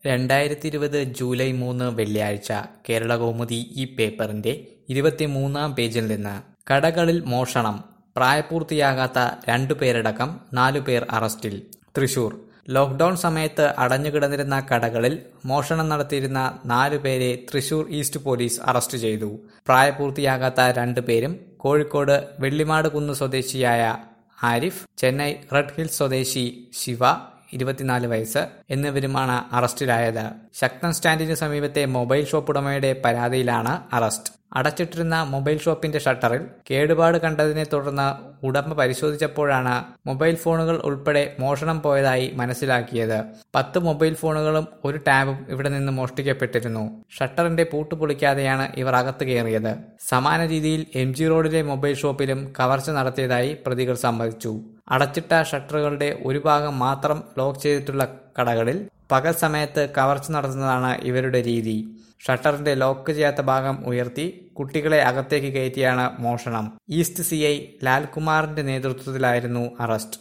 രണ്ടായിരത്തി ഇരുപത് ജൂലൈ മൂന്ന് വെള്ളിയാഴ്ച കേരളകൗമുദി ഈ പേപ്പറിന്റെ ഇരുപത്തിമൂന്നാം പേജിൽ നിന്ന് കടകളിൽ മോഷണം പ്രായപൂർത്തിയാകാത്ത രണ്ടുപേരടക്കം നാലുപേർ അറസ്റ്റിൽ തൃശൂർ ലോക്ഡൌൺ സമയത്ത് അടഞ്ഞുകിടന്നിരുന്ന കടകളിൽ മോഷണം നടത്തിയിരുന്ന നാലുപേരെ തൃശൂർ ഈസ്റ്റ് പോലീസ് അറസ്റ്റ് ചെയ്തു പ്രായപൂർത്തിയാകാത്ത രണ്ടുപേരും കോഴിക്കോട് വെള്ളിമാട് കുന്ന് സ്വദേശിയായ ആരിഫ് ചെന്നൈ റെഡ് ഹിൽസ് സ്വദേശി ശിവ ഇരുപത്തിനാല് വയസ്സ് എന്നിവരുമാണ് അറസ്റ്റിലായത് ശക്തൻ സ്റ്റാൻഡിന് സമീപത്തെ മൊബൈൽ ഷോപ്പ് ഉടമയുടെ പരാതിയിലാണ് അറസ്റ്റ് അടച്ചിട്ടിരുന്ന മൊബൈൽ ഷോപ്പിന്റെ ഷട്ടറിൽ കേടുപാട് കണ്ടതിനെ തുടർന്ന് ഉടമ പരിശോധിച്ചപ്പോഴാണ് മൊബൈൽ ഫോണുകൾ ഉൾപ്പെടെ മോഷണം പോയതായി മനസ്സിലാക്കിയത് പത്ത് മൊബൈൽ ഫോണുകളും ഒരു ടാബും ഇവിടെ നിന്ന് മോഷ്ടിക്കപ്പെട്ടിരുന്നു ഷട്ടറിന്റെ പൂട്ട് പൊളിക്കാതെയാണ് ഇവർ അകത്ത് കയറിയത് സമാന രീതിയിൽ എം ജി റോഡിലെ മൊബൈൽ ഷോപ്പിലും കവർച്ച നടത്തിയതായി പ്രതികൾ സമ്മതിച്ചു അടച്ചിട്ട ഷട്ടറുകളുടെ ഒരു ഭാഗം മാത്രം ലോക്ക് ചെയ്തിട്ടുള്ള കടകളിൽ പകൽ സമയത്ത് കവർച്ച നടത്തുന്നതാണ് ഇവരുടെ രീതി ഷട്ടറിന്റെ ലോക്ക് ചെയ്യാത്ത ഭാഗം ഉയർത്തി കുട്ടികളെ അകത്തേക്ക് കയറ്റിയാണ് മോഷണം ഈസ്റ്റ് സി ഐ ലാൽകുമാറിന്റെ നേതൃത്വത്തിലായിരുന്നു അറസ്റ്റ്